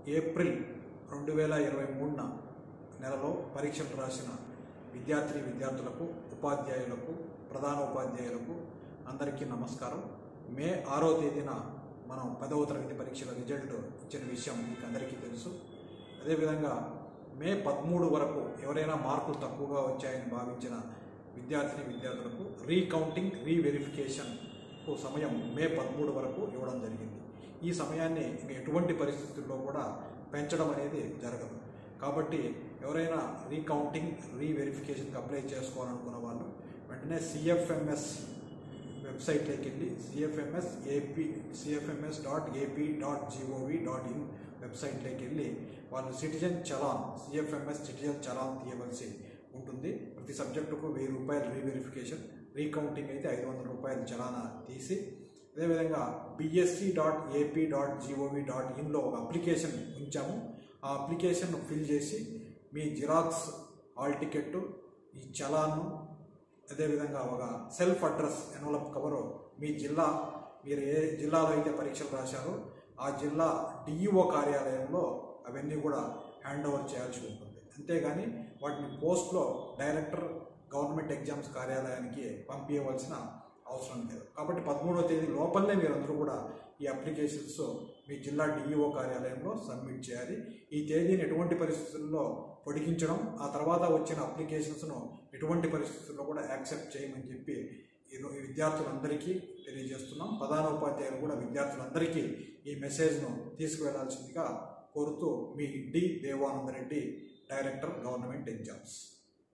April రెండు వేల ఇరవై మూడున నెలలో పరీక్షలు రాసిన విద్యార్థిని విద్యార్థులకు ఉపాధ్యాయులకు ప్రధాన ఉపాధ్యాయులకు అందరికీ నమస్కారం మే ఆరో తేదీన మనం పదవ తరగతి పరీక్షల రిజల్ట్ ఇచ్చిన విషయం మీకు అందరికీ తెలుసు అదేవిధంగా మే పదమూడు వరకు ఎవరైనా మార్కులు తక్కువగా వచ్చాయని భావించిన విద్యార్థిని విద్యార్థులకు రీకౌంటింగ్ రీవెరిఫికేషన్కు సమయం మే పదమూడు వరకు ఇవ్వడం జరిగింది ఈ సమయాన్ని ఇంక ఎటువంటి పరిస్థితుల్లో కూడా పెంచడం అనేది జరగదు కాబట్టి ఎవరైనా రీకౌంటింగ్ రీవెరిఫికేషన్కి అప్లై చేసుకోవాలనుకున్న వాళ్ళు వెంటనే సిఎఫ్ఎంఎస్ వెబ్సైట్లోకి వెళ్ళి CFMS AP CFMS dot AP dot GOV dot in వెబ్సైట్లోకి వెళ్ళి వాళ్ళు citizen challan CFMS citizen challan తీయవలసి ఉంటుంది ప్రతి సబ్జెక్టుకు వెయ్యి రూపాయలు రీవెరిఫికేషన్ రీకౌంటింగ్ అయితే ఐదు వందల రూపాయలు చలానా తీసి అదేవిధంగా BSC dot AP dot GOV dot ఇన్లో ఒక అప్లికేషన్ ఉంచాము ఆ అప్లికేషన్ ఫిల్ చేసి మీ జిరాక్స్ హాల్ టికెట్ ఈ చలాను అదేవిధంగా ఒక సెల్ఫ్ అడ్రస్ ఎన్వలప్ కవరు మీ జిల్లా మీరు ఏ జిల్లాలో అయితే పరీక్షలు రాశారో ఆ జిల్లా డిఈఓ కార్యాలయంలో అవన్నీ కూడా హ్యాండ్ ఓవర్ చేయాల్సి ఉంటుంది అంతేగాని వాటిని పోస్ట్లో డైరెక్టర్ గవర్నమెంట్ ఎగ్జామ్స్ కార్యాలయానికి పంపించవలసిన అవసరం లేదు కాబట్టి పదమూడవ తేదీ లోపలనే మీరందరూ కూడా ఈ అప్లికేషన్స్ మీ జిల్లా డిఈఓ కార్యాలయంలో సబ్మిట్ చేయాలి ఈ తేదీని ఎటువంటి పరిస్థితుల్లో పొడిగించడం ఆ తర్వాత వచ్చిన అప్లికేషన్స్ను ఎటువంటి పరిస్థితుల్లో కూడా యాక్సెప్ట్ చేయమని చెప్పి ఈరో- ఈ విద్యార్థులందరికీ తెలియజేస్తున్నాం ప్రధాన ఉపాధ్యాయులు కూడా విద్యార్థులందరికీ ఈ మెసేజ్ను తీసుకువెళ్లాల్సిందిగా కోరుతూ మీ D Devananda Reddy director government exams